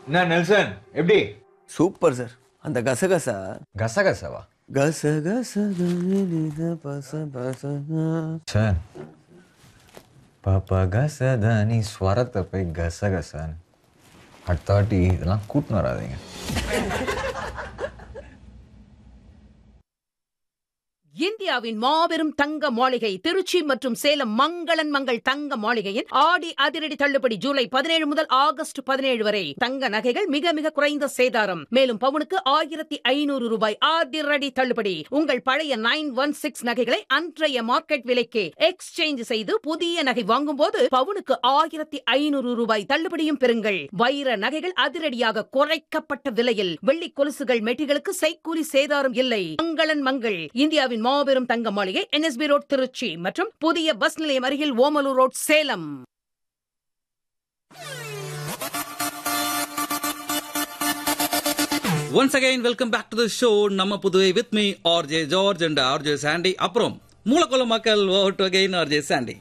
என்ன நெல்சன் எப்படி super sir அந்த கசகசா கசகசவா கசகச பச பச சார் பாப்பா கசதானி ஸ்வரத்தை போய் கசகசான்னு அடுத்த வாட்டி இதெல்லாம் கூட்டின்னு வராதீங்க இந்தியாவின் மாபெரும் தங்க மாளிகை திருச்சி மற்றும் சேலம் மங்களன் மங்கள் தங்க மாளிகையின் ஆடி அதிரடி தள்ளுபடி ஜூலை பதினேழு முதல் ஆகஸ்ட் பதினேழு வரை தங்க நகைகள் மிக மிக குறைந்த சேதாரம் மேலும் பவுனுக்கு ஆயிரத்தி ஐநூறு ரூபாய் அதிரடி தள்ளுபடி உங்கள் பழைய நைன் ஒன் சிக்ஸ் நகைகளை அன்றைய மார்க்கெட் விலைக்கு எக்ஸ்சேஞ்ச் செய்து புதிய நகை வாங்கும் போது பவுனுக்கு ஆயிரத்தி ஐநூறு ரூபாய் தள்ளுபடியும் பெறுங்கள் வைர நகைகள் அதிரடியாக குறைக்கப்பட்ட விலையில் வெள்ளி கொலுசுகள் மெட்டிகளுக்கு செய்கூலி சேதாரம் இல்லை மங்களன் மங்கள் இந்தியாவின் மாபெரும் தங்க மாளிகை என்எஸ்பி ரோட் திருச்சி மற்றும் புதிய பஸ் நிலையம் அருகில் Omalur road Salem once again welcome back to the show நம்ம Puduvai with me RJ George and RJ Sandy அப்புறம் மூலக்குள மக்கள் ஓட் again RJ Sandy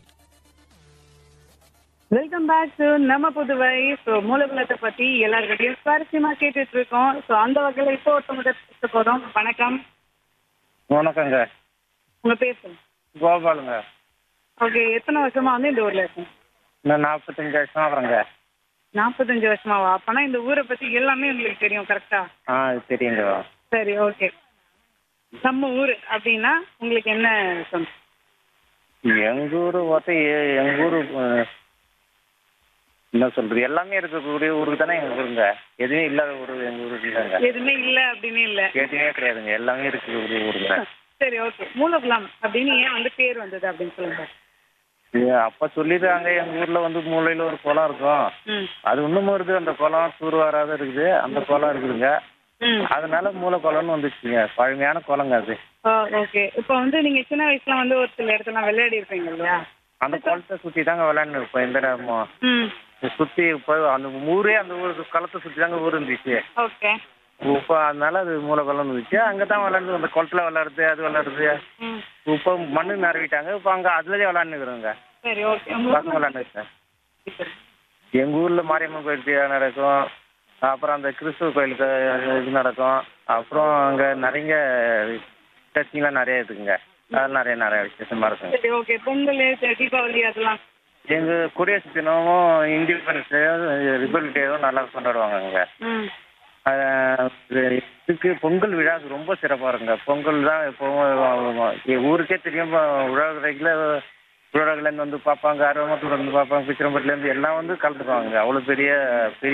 welcome back to நம்ம புதுவை ஸோ மூலகுலத்தை பத்தி எல்லாருக்கிட்டையும் சுவாரஸ்யமா கேட்டுட்டு இருக்கோம் ஸோ அந்த வகையில இப்போ ஒருத்தவங்க பேச போறோம் வணக்கம் வணக்கங்க உங்க பேர் சொல்லுங்க கோபாலுங்க ஓகே எத்தனை வருஷமா வந்து இந்த ஊர்ல இருக்கோம் நான் நாற்பத்தஞ்சு வருஷம் ஆகுறேங்க நாற்பத்தஞ்சு வருஷமாவா அப்பனா இந்த ஊரை பத்தி எல்லாமே உங்களுக்கு தெரியும் கரெக்டா ஆ அது தெரியுங்க சரி ஓகே நம்ம ஊர் அப்படின்னா உங்களுக்கு என்ன சொன்ன எங்க ஊர் பார்த்தா எ- எங்க ஊர் என்ன சொல்றது எல்லாமே இருக்கக்கூடிய ஊருக்கு தானே எங்க ஊருங்க எதுவுமே இல்லாத ஊர் எங்க ஊருக்கு இல்லைங்க எதுவுமே இல்ல அப்படின்னு இல்ல எதுவுமே கிடையாதுங்க எல்லாமே இருக்கக்கூடிய ஊருங்க சரி ஓகே மூலகுலம் அப்படின்னு ஏன் வந்து பேர் வந்தது அப்படின்னு சொல்லுங்க இது அப்ப சொல்லிடுறாங்க எங்க ஊர்ல வந்து மூலையில ஒரு குளம் இருக்கும் ம் அது இன்னமும் இருக்கு அந்த குளம் தூர் வராத இருக்குது அந்த குளம் இருக்குதுங்க ம் அதனால மூல குளம்னு வந்துச்சுங்க பழமையான குளங்க அது ஓகே இப்போ வந்து நீங்க சின்ன வயசுல வந்து ஒரு சில இடத்துல விளையாடி இருப்பீங்க இல்லையா அந்த குளத்தை சுத்தி தாங்க விளையாண்டு இருப்போம் எந்த நேரமும் ம் சுத்தி இப்போ அந்த ஊரே அந்த ஊருக்கு களத்தை சுத்தி தாங்க ஊர் இருந்துச்சு ஓகே இப்போ அதனால அது மூலக்குளம் இருந்துச்சு அங்கே தான் விளாண்டு அந்த குளத்துல விளாடுறது அது விளாடுறது ம் இப்போ மண்ணு நிறவிட்டாங்க இப்போ அங்கே அதுலயே விளாண்டுக்கிறோங்க சரி ஓகே உங்க பசங்க விளாண்டு சார் எங்கள் ஊரில் மாரியம்மன் கோயில் திருவிழா நடக்கும் அப்புறம் அந்த கிறிஸ்துவ கோயிலுக்கு இது நடக்கும் அப்புறம் அங்கே நிறைய சர்ச்சிங்லாம் நிறைய இருக்குங்க அதெல்லாம் நிறைய நிறைய விசேஷமா இருக்குங்க சரி ஓகே பொங்கல் தி- தீபாவளி அதெல்லாம் எங்கள் குடியரசு தினமும் இண்டிபெண்டன்ஸ் டேவும் ரிபப்ளிக் டேவும் நல்லா கொண்டாடுவாங்க அங்கே ம் ஆஹ் இது இதுக்கு பொங்கல் விழா ரொம்ப சிறப்பாக இருக்குங்க பொங்கல் தான் எப்போவும் ஊருக்கே தெரியும் உழவர்கள உழவர்களேருந்து வந்து பார்ப்பாங்க அருவமத்தூர் வந்து பார்ப்பாங்க பிச்சிரம்பட்டிலேருந்து எல்லாம் வந்து கலந்துக்குவாங்க அவ்வளோ பெரிய பெரிய